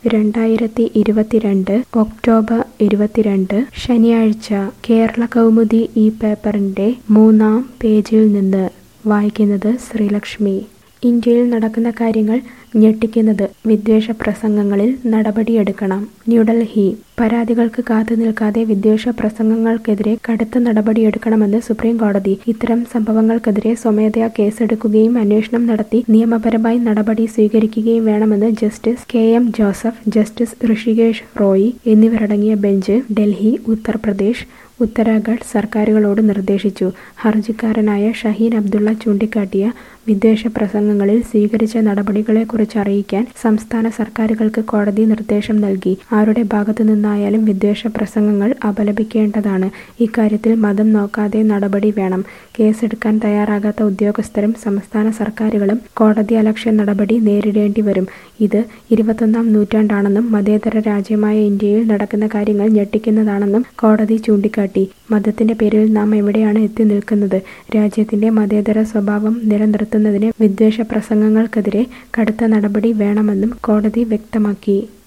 രണ്ടായിരത്തി ഇരുപത്തിരണ്ട് ഒക്ടോബർ ഇരുപത്തിരണ്ട് ശനിയാഴ്ച കേരള കൗമുദി ഈ പേപ്പറിന്റെ മൂന്നാം പേജിൽ നിന്ന് വായിക്കുന്നത് ശ്രീലക്ഷ്മി ഇന്ത്യയിൽ നടക്കുന്ന കാര്യങ്ങൾ ഞെട്ടിക്കുന്നത് വിദ്വേഷ പ്രസംഗങ്ങളിൽ നടപടിയെടുക്കണം ന്യൂഡൽഹി പരാതികൾക്ക് കാത്തു നിൽക്കാതെ വിദ്വേഷ പ്രസംഗങ്ങൾക്കെതിരെ കടുത്ത നടപടിയെടുക്കണമെന്ന് സുപ്രീം കോടതി ഇത്തരം സംഭവങ്ങൾക്കെതിരെ സ്വമേധയാ കേസെടുക്കുകയും അന്വേഷണം നടത്തി നിയമപരമായി നടപടി സ്വീകരിക്കുകയും വേണമെന്ന് justice K M Joseph justice Hrishikesh Roy എന്നിവരടങ്ങിയ ബെഞ്ച് ഡൽഹി ഉത്തർപ്രദേശ് ഉത്തരാഖണ്ഡ് സർക്കാരുകളോട് നിർദ്ദേശിച്ചു ഹർജിക്കാരനായ ഷഹീൻ അബ്ദുള്ള ചൂണ്ടിക്കാട്ടിയ വിദ്വേഷ പ്രസംഗങ്ങളിൽ സ്വീകരിച്ച നടപടികളെക്കുറിച്ച് അറിയിക്കാൻ സംസ്ഥാന സർക്കാരുകൾക്ക് കോടതി നിർദ്ദേശം നൽകി ആരുടെ ഭാഗത്തു നിന്നായാലും വിദ്വേഷ പ്രസംഗങ്ങൾ അപലപിക്കേണ്ടതാണ് ഇക്കാര്യത്തിൽ മതം നോക്കാതെ നടപടി വേണം കേസെടുക്കാൻ തയ്യാറാകാത്ത ഉദ്യോഗസ്ഥരും സംസ്ഥാന സർക്കാരുകളും കോടതി അലക്ഷ്യ നടപടി നേരിടേണ്ടി വരും ഇത് ഇരുപത്തൊന്നാം നൂറ്റാണ്ടാണെന്നും മതേതര രാജ്യമായ ഇന്ത്യയിൽ നടക്കുന്ന കാര്യങ്ങൾ ഞെട്ടിക്കുന്നതാണെന്നും കോടതി ചൂണ്ടിക്കാട്ടി മതത്തിന്റെ പേരിൽ നാം എവിടെയാണ് എത്തി നിൽക്കുന്നത് രാജ്യത്തിന്റെ മതേതര സ്വഭാവം നിലനിർത്തുന്നതിന് വിദ്വേഷ പ്രസംഗങ്ങൾക്കെതിരെ കടുത്ത നടപടി വേണമെന്നും കോടതി വ്യക്തമാക്കി